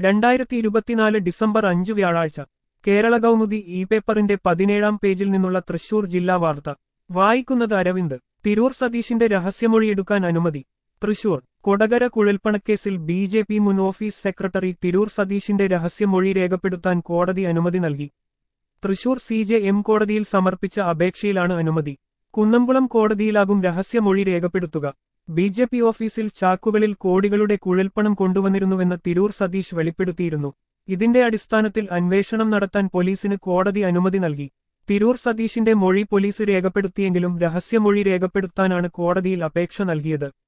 രണ്ടായിരത്തി ഇരുപത്തിനാല് ഡിസംബർ അഞ്ച് വ്യാഴാഴ്ച കേരള കൗമുദി ഇ പേപ്പറിന്റെ പതിനേഴാം പേജിൽ നിന്നുള്ള തൃശൂർ ജില്ലാ വാർത്ത വായിക്കുന്നത് അരവിന്ദ് തിരൂർ സതീഷിന്റെ രഹസ്യമൊഴിയെടുക്കാൻ അനുമതി തൃശൂർ കൊടകര കുഴൽപ്പണക്കേസിൽ ബി ജെ പി മുൻ ഓഫീസ് സെക്രട്ടറി തിരൂർ സതീഷിന്റെ രഹസ്യമൊഴി രേഖപ്പെടുത്താൻ കോടതി അനുമതി നൽകി തൃശൂർ സി ജെ എം കോടതിയിൽ സമർപ്പിച്ച അപേക്ഷയിലാണ് അനുമതി കുന്നംകുളം കോടതിയിലാകും രഹസ്യമൊഴി രേഖപ്പെടുത്തുക ബി ജെ പി ഓഫീസിൽ ചാക്കുകളിൽ കോടികളുടെ കുഴൽപ്പണം കൊണ്ടുവന്നിരുന്നുവെന്ന് തിരൂർ സതീഷ് വെളിപ്പെടുത്തിയിരുന്നു ഇതിന്റെ അടിസ്ഥാനത്തിൽ അന്വേഷണം നടത്താൻ പോലീസിന് കോടതി അനുമതി നൽകി തിരൂർ സതീഷിന്റെ മൊഴി പോലീസ് രേഖപ്പെടുത്തിയെങ്കിലും രഹസ്യമൊഴി രേഖപ്പെടുത്താനാണ് കോടതിയിൽ അപേക്ഷ നൽകിയത്